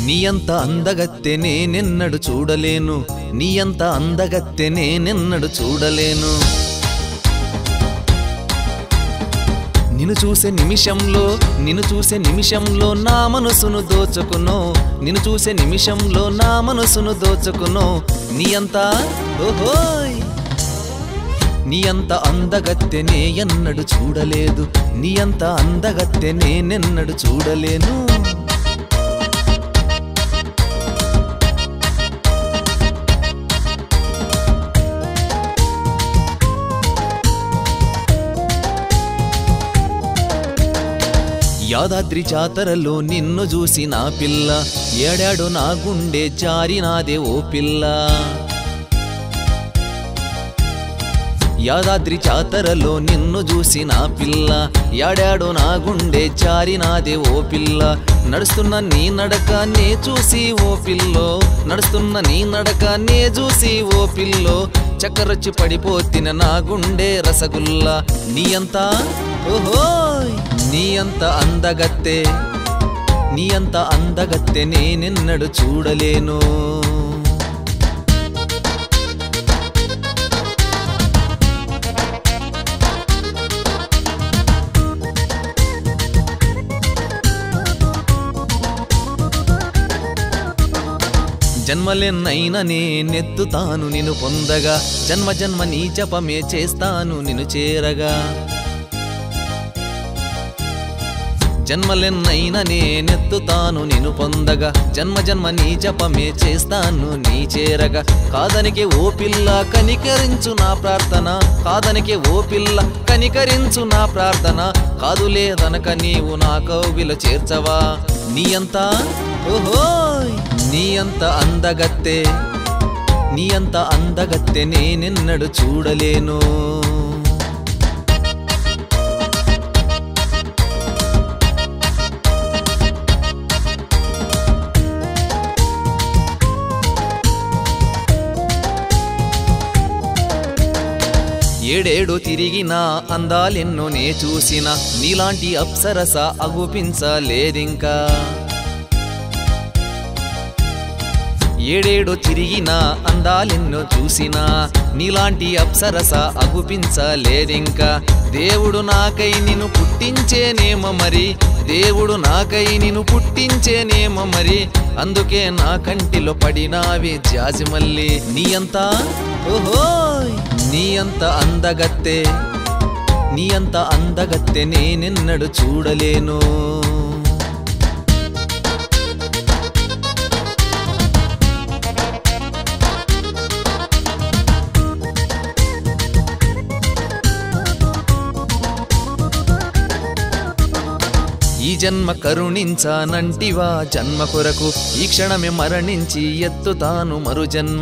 నీ అంత అందగత్తె నేనెన్నడు చూడలేను నీ అంత అందగత్తె నేనెన్నడు చూడలేను నిన్ను చూసే నిమిషంలో నిన్ను చూసే నిమిషంలో నా మనసును దోచుకునో నిన్ను చూసే నిమిషంలో నా మనసును దోచుకునో నీ అంత ఓహోయ్ నీ అంత అందగత్తె నే ఎన్నడు చూడలేదు నీ అంత అందగత్తె నేనెన్నడు చూడలేను యాదాద్రి జాతరలో నిన్ను చూసి నా పిల్ల ఏడాడు నా గుండె జారినాదే ఓ పిల్ల యాదాద్రి జాతరలో నిన్ను చూసి నా పిల్ల యాడాడు నా గుండె జారినాదే ఓ పిల్ల నడుస్తున్న నీ నడక నే చూసి ఓ పిల్లో నడుస్తున్న నీ నడక నే చూసి ఓ పిల్లో చక్కరొచ్చి పడిపోతిన నా గుండె రసగుల్లా నీ అంతా ఓహోయ్ నీ అంత అందగత్తె నీ అంత అందగత్తె నేనెన్నడు చూడలేను జన్మలెన్నైనా నేనెత్తుతాను నిన్ను పొందగా జన్మ జన్మ నీ జపమే చేస్తాను నిన్ను చేరగా జన్మలెన్నైనా నేనెత్తుతాను నిన్ను పొందగా జన్మ జన్మ నీ జపమే చేస్తాను నీ చేరగా కాదనికే ఓ పిల్ల కనికరించు నా ప్రార్థన కాదనికే ఓ పిల్ల కనికరించు నా ప్రార్థన కాదులేదనక నీవు నా కౌగిల చేర్చవా నీ అంతా ఓహోయ్ నీ అంత అందగత్తె నీ అంత అందగత్తె నేనెన్నడు చూడలేను ఏడేడు తిరిగినా అందాలెన్నో నే చూసిన నీలాంటి అప్సరస అగుపించలేదింకా ఏడేడు తిరిగినా అందాలెన్నో చూసినా నీలాంటి అప్సరస అగుపించలేదింకా దేవుడు నాకై నిన్ను పుట్టించేనేమో మరి దేవుడు నాకై నిన్ను పుట్టించేనేమో మరి అందుకే నా కంటిలో పడినావే జాజిమల్లి నీ అంతా ఓహోయ్ నీ అంత అందగత్తె నీ అంత అందగత్తె నేనెన్నడు చూడలేను ఈ జన్మ కరుణించానంటివా జన్మ కొరకు ఈ క్షణమే మరణించి ఎత్తుతాను మరు జన్మ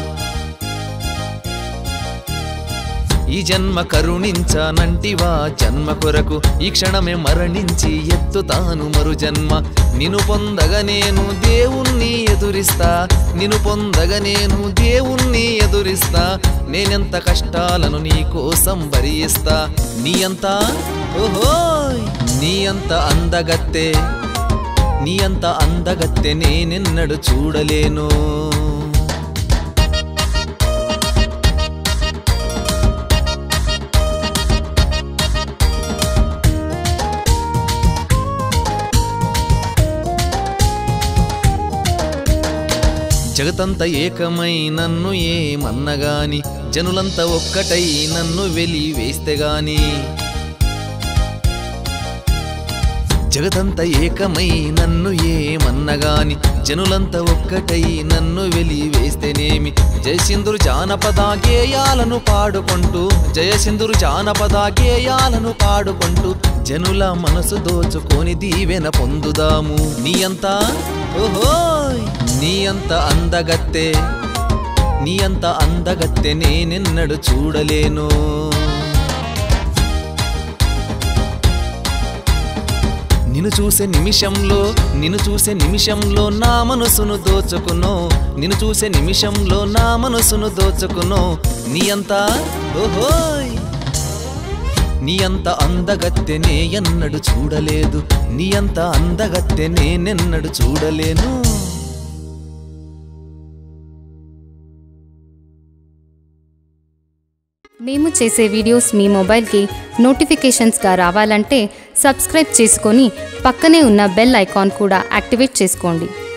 ఈ జన్మ కరుణించానంటివా జన్మ కొరకు ఈ క్షణమే మరణించి ఎత్తుతాను మరు జన్మ నిను పొందగా నేను దేవుణ్ణి ఎదురిస్తా నిను పొందగా నేను దేవుణ్ణి ఎదురిస్తా నేనెంత కష్టాలను నీ కోసం భరిస్తా నీ అంతా ఓహోయ్ నీ అంత అందగత్తె నీ అంత అందగత్తె నేనెన్నడు చూడలేను జగతంత ఏకమై నన్ను ఏమన్నగాని జనులంతా ఒక్కటై నన్ను వెలి వేస్తే గాని జగతంత ఏకమై నన్ను ఏమన్నగాని జనులంతా ఒక్కటై నన్ను వెలి వేస్తేనేమి జయసింధురు జానపద గేయాలను పాడుకుంటూ జయసింధురు జానపద గేయాలను పాడుకుంటూ జనుల మనసు దోచుకొని దీవెన పొందుదాము నీ అంతా ఓహోయ్ నీ అంత అందగత్తె నీ అంత అందగత్తె నేనెన్నడు చూడలేను నిన్ను చూసే నిమిషంలో నిన్ను చూసే నిమిషంలో నా మనసును దోచుకునో నిన్ను చూసే నిమిషంలో నా మనసును దోచుకునో నీ అంతా ఓహోయ్ నీ అంత అందగత్తెనే ఎన్నడు చూడలేదు నీ అంత అందగత్తె నేనెన్నడు చూడలేను మేము చేసే వీడియోస్ మీ మొబైల్కి నోటిఫికేషన్స్గా రావాలంటే సబ్స్క్రైబ్ చేసుకొని పక్కనే ఉన్న బెల్ ఐకాన్ కూడా యాక్టివేట్ చేసుకోండి